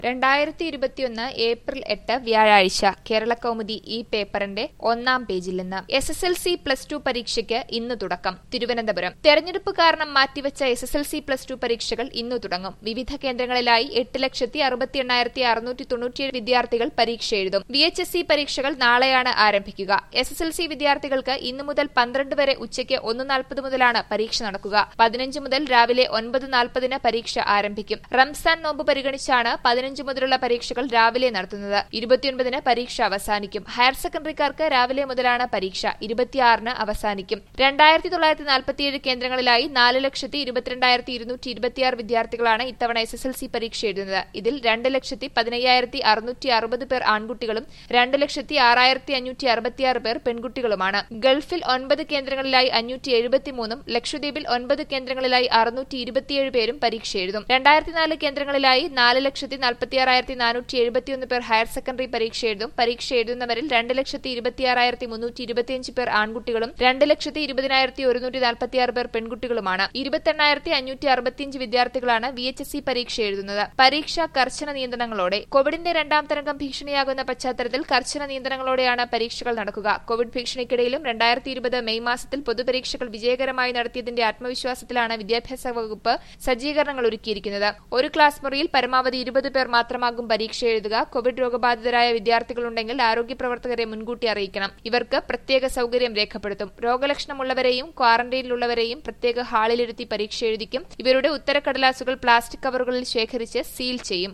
രണ്ടായിരത്തി ഇരുപത്തിയൊന്ന് ഏപ്രിൽ എട്ട് വ്യാഴാഴ്ച കേരള കൗമുദി ഈ പേപ്പറിന്റെ ഒന്നാം പേജിൽ നിന്ന് S S L C plus two പരീക്ഷയ്ക്ക് ഇന്ന് തുടക്കം തിരുവനന്തപുരം തെരഞ്ഞെടുപ്പ് കാരണം മാറ്റിവച്ച S S L C plus two പരീക്ഷകൾ ഇന്നു തുടങ്ങും വിവിധ കേന്ദ്രങ്ങളിലായി എട്ട് ലക്ഷത്തി അറുപത്തി എണ്ണായിരത്തി അറുന്നൂറ്റി തൊണ്ണൂറ്റിയേഴ് വിദ്യാർത്ഥികൾ പരീക്ഷ എഴുതും വി എച്ച് എസ് സി പരീക്ഷകൾ നാളെയാണ് ആരംഭിക്കുക എസ് എസ് എൽ സി വിദ്യാർത്ഥികൾക്ക് ഇന്നു മുതൽ പന്ത്രണ്ട് വരെ ഉച്ചയ്ക്ക് ഒന്ന് നാൽപ്പത് മുതലാണ് പരീക്ഷ നടക്കുക പതിനഞ്ച് മുതൽ രാവിലെ ഒൻപത് നാൽപ്പതിന് പരീക്ഷ ആരംഭിക്കും റംസാൻ നോമ്പ് പരിഗണിച്ചാണ് പതിനഞ്ച് മുതലുള്ള പരീക്ഷകൾ രാവിലെ നടത്തുന്നത് ഇരുപത്തിയൊൻപതിന് പരീക്ഷ അവസാനിക്കും ഹയർ സെക്കൻഡറിക്കാർക്ക് രാവിലെ മുതലാണ് പരീക്ഷ ഇരുപത്തിയാറിന് അവസാനിക്കും രണ്ടായിരത്തി തൊള്ളായിരത്തി നാൽപ്പത്തിയേഴ് കേന്ദ്രങ്ങളിലായി നാല് ലക്ഷത്തി ഇരുപത്തിരണ്ടായിരത്തി ഇരുന്നൂറ്റി ഇരുപത്തിയാറ് വിദ്യാർത്ഥികളാണ് ഇത്തവണ എസ് എസ് എൽ സി പരീക്ഷ എഴുതുന്നത് ഇതിൽ രണ്ട് ലക്ഷത്തി പതിനയ്യായിരത്തി അറുന്നൂറ്റി അറുപത് പേർ ആൺകുട്ടികളും രണ്ട് ലക്ഷത്തി ആറായിരത്തി അഞ്ഞൂറ്റി അറുപത്തിയാറ് പേർ പെൺകുട്ടികളുമാണ് ഗൾഫിൽ ഒൻപത് കേന്ദ്രങ്ങളിലായി അഞ്ഞൂറ്റി എഴുപത്തിമൂന്നും ലക്ഷദ്വീപിൽ ഒൻപത് കേന്ദ്രങ്ങളിലായി അറുന്നൂറ്റി ഇരുപത്തിയേഴ് പേരും പരീക്ഷ എഴുതും രണ്ടായിരത്തി നാല് കേന്ദ്രങ്ങളിലായി നാല് ലക്ഷത്തി നാൽപ്പത്തിയാറായിരത്തി നാനൂറ്റി എഴുപത്തിയൊന്ന് പേർ ഹയർ സെക്കൻഡറി പരീക്ഷ എഴുതും പരീക്ഷ എഴുതുന്നവരിൽ രണ്ട് ലക്ഷത്തി ഇരുപത്തിയാറായിരത്തി മുന്നൂറ്റി ഇരുപത്തിയഞ്ച് പേർ ആൺകുട്ടികളും രണ്ട് ലക്ഷത്തി ഇരുപതിനായിരത്തി ഒരുന്നൂറ്റി നാൽപ്പത്തിയാറ് പേർ പെൺകുട്ടികളുമാണ് ഇരുപത്തെണ്ണായിരത്തി അഞ്ഞൂറ്റി അറുപത്തിയഞ്ച് വിദ്യാർത്ഥികളാണ് വി എച്ച് എസ് സി പരീക്ഷ എഴുതുന്നത് പരീക്ഷ കർശന നിയന്ത്രണങ്ങളോടെ കോവിഡിന്റെ രണ്ടാം തരംഗം ഭീഷണിയാകുന്ന പശ്ചാത്തലത്തിൽ കർശന നിയന്ത്രണങ്ങളോടെയാണ് പരീക്ഷകൾ നടക്കുക കോവിഡ് ഭീഷണിക്കിടയിലും രണ്ടായിരത്തി ഇരുപത് മെയ് മാസത്തിൽ പൊതുപരീക്ഷകൾ വിജയകരമായി നടത്തിയതിന്റെ ആത്മവിശ്വാസത്തിലാണ് വിദ്യാഭ്യാസ വകുപ്പ് സജ്ജീകരണങ്ങൾ ഒരുക്കിയിരിക്കുന്നത് ഒരു ക്ലാസ് മുറിയിൽ പരമാവധി ഇരുപത് പേർ മാത്രമാകും പരീക്ഷ എഴുതുക കോവിഡ് രോഗബാധിതരായ വിദ്യാർത്ഥികളുണ്ടെങ്കിൽ ആരോഗ്യ പ്രവർത്തകരെ മുൻകൂട്ടി അറിയിക്കണം ഇവർക്ക് പ്രത്യേക സൌകര്യം രേഖപ്പെടുത്തും രോഗലക്ഷണമുള്ളവരെയും ക്വാറന്റൈനിലുള്ളവരെയും പ്രത്യേക ഹാളിലിരുത്തി പരീക്ഷ എഴുതിക്കും ഇവരുടെ ഉത്തരക്കടലാസുകൾ പ്ലാസ്റ്റിക് കവറുകളിൽ ശേഖരിച്ച് സീൽ ചെയ്യും